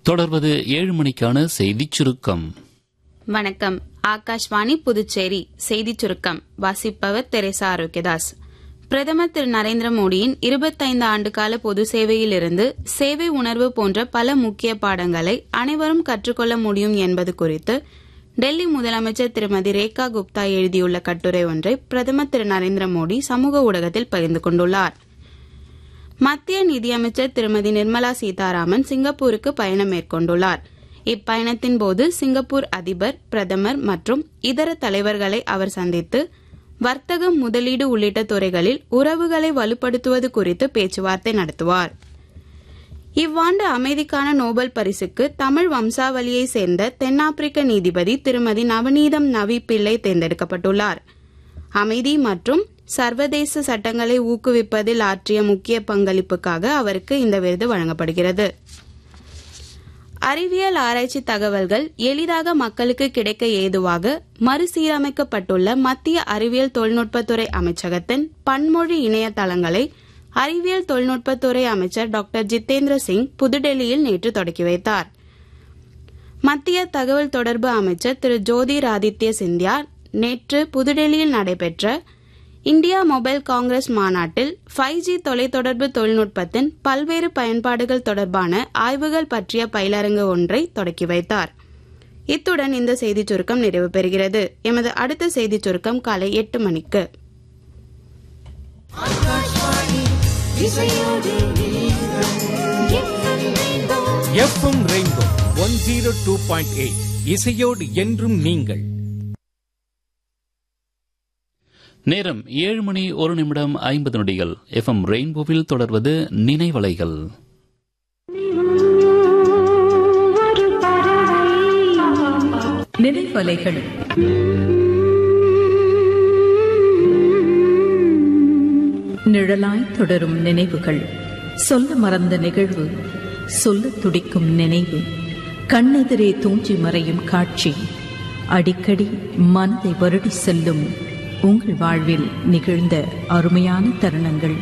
தொடர்வது ஏழு மணிக்கான செய்திச் சுருக்கம் வணக்கம் ஆகாஷ்வாணி புதுச்சேரி செய்திச் சுருக்கம் வாசிப்பவர் தெரேசா ஆரோக்கியதாஸ் பிரதமர் திரு நரேந்திர மோடியின் இருபத்தைந்து ஆண்டுகால பொது சேவையிலிருந்து சேவை உணர்வு போன்ற பல முக்கிய பாடங்களை அனைவரும் கற்றுக்கொள்ள முடியும் என்பது குறித்து டெல்லி முதலமைச்சர் திருமதி ரேகா குப்தா எழுதியுள்ள கட்டுரை ஒன்றை பிரதமர் திரு நரேந்திர மோடி சமூக ஊடகத்தில் பகிர்ந்து கொண்டுள்ளார் மத்திய நிதியமைச்சர் திருமதி நிர்மலா சீதாராமன் சிங்கப்பூருக்கு பயணம் மேற்கொண்டுள்ளார் இப்பயணத்தின் போது சிங்கப்பூர் அதிபர் பிரதமர் மற்றும் இதர தலைவர்களை அவர் சந்தித்து வர்த்தகம் முதலீடு உள்ளிட்ட துறைகளில் உறவுகளை வலுப்படுத்துவது குறித்து பேச்சுவார்த்தை நடத்துவார் இவ்வாண்டு அமைதிக்கான நோபல் பரிசுக்கு தமிழ் வம்சாவளியை சேர்ந்த தென்னாப்பிரிக்க நீதிபதி திருமதி நவநீதம் நவி பிள்ளை தேர்ந்தெடுக்கப்பட்டுள்ளார் அமைதி மற்றும் சர்வதேச சட்டங்களை ஊக்குவிப்பதில் ஆற்றிய முக்கிய பங்களிப்புக்காக அவருக்கு இந்த விருது வழங்கப்படுகிறது அறிவியல் ஆராய்ச்சி தகவல்கள் எளிதாக மக்களுக்கு கிடைக்க ஏதுவாக மறுசீரமைக்கப்பட்டுள்ள மத்திய அறிவியல் தொழில்நுட்பத்துறை அமைச்சகத்தின் பன்மொழி இணையதளங்களை அறிவியல் தொழில்நுட்பத்துறை அமைச்சர் டாக்டர் ஜிதேந்திர சிங் புதுடெல்லியில் நேற்று தொடக்கி வைத்தார் மத்திய தகவல் தொடர்பு அமைச்சர் திரு ஜோதிர் ஆதித்ய சிந்தியா நேற்று புதுடெல்லியில் நடைபெற்ற இந்தியா மொபைல் காங்கிரஸ் மாநாட்டில் ஃபைவ் ஜி தொலைத்தொடர்பு தொழில்நுட்பத்தின் பல்வேறு பயன்பாடுகள் தொடர்பான ஆய்வுகள் பற்றிய பயிலரங்கு ஒன்றை தொடக்கி வைத்தார் இத்துடன் இந்த செய்திச் சுருக்கம் நிறைவு பெறுகிறது எமது அடுத்த செய்திச் சுருக்கம் காலை எட்டு மணிக்கு FM rainbow one zero two point eight இசையோடு என்றும் நீங்கள் நேரம் ஏழு மணி ஒரு நிமிடம் ஐம்பது நொடிகள் எஃப்எம் ரெயின்போவில் தொடர்வது நினைவலைகள் நினைவலைகள் நிழலாய் தொடரும் நினைவுகள் சொல்ல மறந்த நிகழ்வு சொல்ல துடிக்கும் நினைவு கண்ணெதிரே தூஞ்சி மறையும் காட்சி அடிக்கடி மனதை வருடி செல்லும் உங்கள் வாழ்வில் நிகழ்ந்த அருமையான தருணங்கள்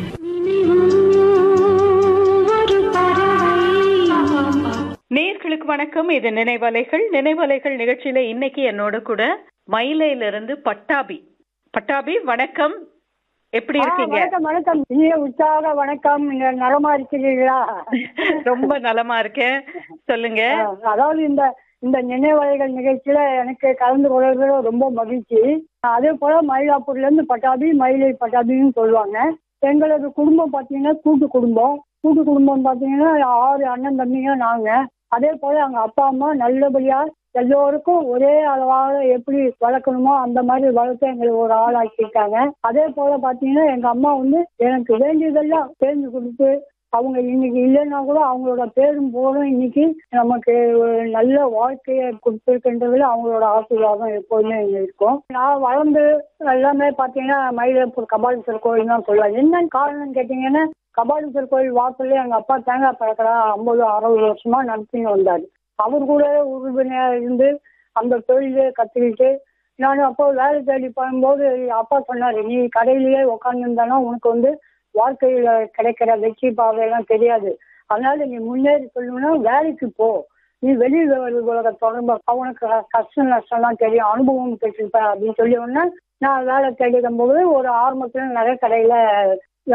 நேர்களுக்கு வணக்கம் இது நினைவலைகள் நினைவலைகள் நிகழ்ச்சியில இன்னைக்கு என்னோட கூட மயிலையிலிருந்து பட்டாபி பட்டாபி வணக்கம் எப்படி ஆ, இருக்கீங்க வணக்கம் வணக்கம் இனிய உற்சாக வணக்கம் நீங்க நலமா இருக்கிறீர்களா ரொம்ப நலமா இருக்கேன் சொல்லுங்க ஆ, அதாவது இந்த இந்த நினைவலைகள் நிகழ்ச்சியில எனக்கு கலந்து கொள்வதில் ரொம்ப மகிழ்ச்சி அதே போல மயிலாப்பூர்ல இருந்து பட்டாபி மயிலை பட்டாபின்னு சொல்லுவாங்க எங்களது குடும்பம் பாத்தீங்கன்னா கூட்டு குடும்பம் கூட்டு குடும்பம் பாத்தீங்கன்னா ஆறு அண்ணன் தம்பிங்க நாங்க அதே போல எங்க அப்பா அம்மா நல்லபடியா எல்லோருக்கும் ஒரே அளவாக எப்படி வளர்க்கணுமோ அந்த மாதிரி வளர்த்து எங்களை ஒரு ஆளாக்கியிருக்காங்க அதே போல பாத்தீங்கன்னா எங்க அம்மா வந்து எனக்கு வேண்டியதெல்லாம் தேர்ந்து கொடுத்து அவங்க இன்னைக்கு இல்லைன்னா கூட அவங்களோட பேரும் போதும் இன்னைக்கு நமக்கு ஒரு நல்ல வாழ்க்கையை கொடுத்துருக்கின்றதுல அவங்களோட ஆசீர்வாதம் எப்போதுமே இங்க இருக்கும் நான் வளர்ந்து எல்லாமே பாத்தீங்கன்னா மயிலாப்பூர் கபாலீஸ்வரர் கோயில் தான் சொல்லுவேன் என்னன்னு காரணம் கேட்டீங்கன்னா கபாலீஸ்வரர் கோயில் வாசல்ல எங்க அப்பா தேங்காய் பழக்கடா ஐம்பது அறுபது வருஷமா நடத்தின்னு வந்தாரு அவர் கூட உறுப்பினர் இருந்து அந்த தொழிலே கத்துக்கிட்டு நான் அப்போ வேலை தேடி போகும்போது அப்பா சொன்னாரு நீ கடையிலேயே உட்காந்துருந்தானா உனக்கு வந்து வாழ்க்கையில கிடைக்கிற வெற்றி பாதையெல்லாம் தெரியாது அதனால நீ முன்னேறி சொல்லணும்னா வேலைக்கு போ நீ வெளி உலக தொடர்பு அவனுக்கு கஷ்ட நஷ்டம்லாம் தெரியும் அனுபவம் பெற்றிருப்ப அப்படின்னு சொல்லி உடனே நான் வேலை தேடிக்கும் போது ஒரு ஆரம்பத்துல நகை கடையில